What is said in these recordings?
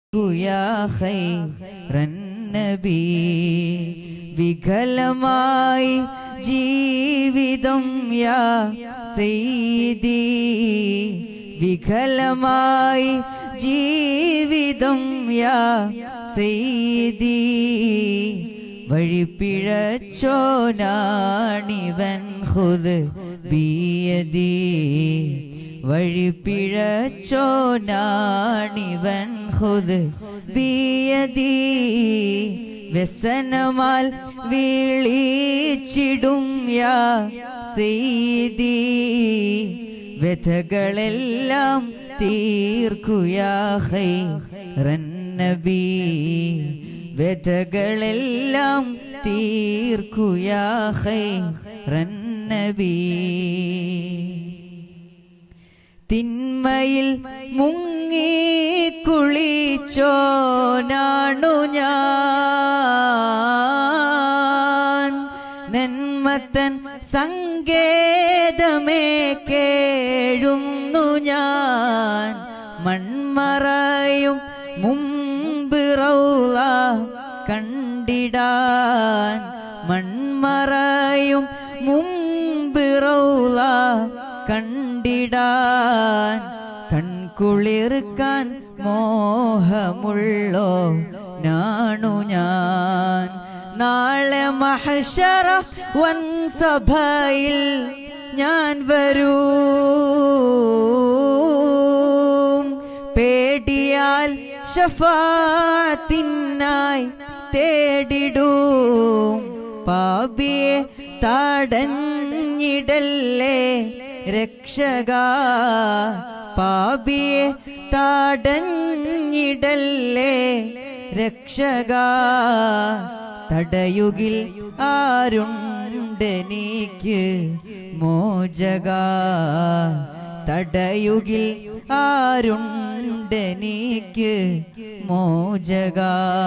يا خير النبي വികലമായി ജീവിതം യാ സെയ്തി വികലമായി ജീവിതം യാ സെയ്തി വഴിപ്പിഴച്ചോനാണിവൻ ഹുദ് ബിയദി വഴിപ്പിഴച്ചോനാണിവൻ ഹുദ് ബിയദി വ്യസനമാൽ വീളിച്ചിടും യാ സെയ്തി വ്യഥകളെല്ലാം തീർക്കുയാ നബി വ്യഥകളെല്ലാം തീർക്കുയാ നബി തിന്മയിൽ മുങ്ങി കുളിച്ചോ നാണു ഞാൻ നന്മത്തൻ സങ്കേതമേ കേഴുന്നു ഞാൻ മൺമറയും മുമ്പ് റൗള കണ്ടിടാൻ മൺമറയും മുമ്പ് റൗള കണ്ടിടാൻ കൺകുളിർക്കാൻ മോഹമുള്ളോ നാണു ഞാൻ നാളെ മഹശറ വൻ സഭയിൽ ഞാൻ വരൂ പേടിയാൽ ഷഫാത്തിനായി തേടിടും പാപിയെ താടഞ്ഞിടല്ലേ രക്ഷക പാപിയെ താടഞ്ഞിടല്ലേ രക്ഷക തടയുകിൽ ആരുണ്ടെനിക്ക് മോചക തടയുകിൽ ആരുണ്ടെനിക്ക് മോചക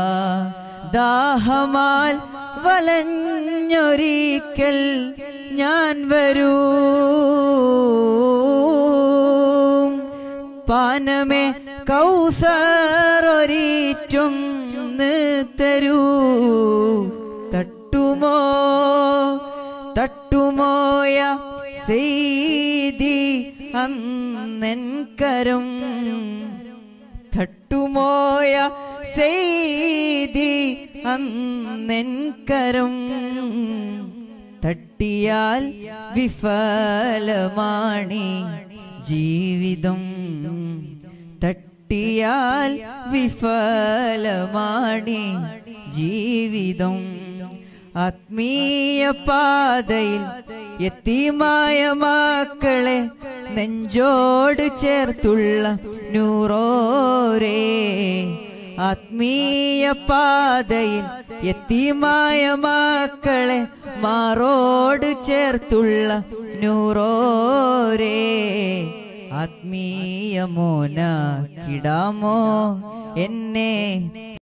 ദാഹമാൽ വലഞ്ഞൊരിക്കൽ ഞാൻ വരൂ പാനമേ കൗസറൊരീറ്റും തരൂ തട്ടുമോ തട്ടുമോയ സെയ്തി അന്നെൻ കരം തട്ടുമോയ സെയ്തി അന്നെൻ കരം തട്ടിയാൽ വിഫലമാണി ജീവിതം തട്ടിയാൽ വിഫലമാണി ജീവിതം ആത്മീയ പാതയിൽ എത്തിമായ മക്കളെ നെഞ്ചോട് ചേർത്തുള്ള നൂറോരേ ആത്മീയ പാതയിൽ എത്തിമായ മക്കളെ മാറോട് ചേർത്തുള്ള നൂറോരേ ആത്മീയ മോന കിടാമോ എന്നെ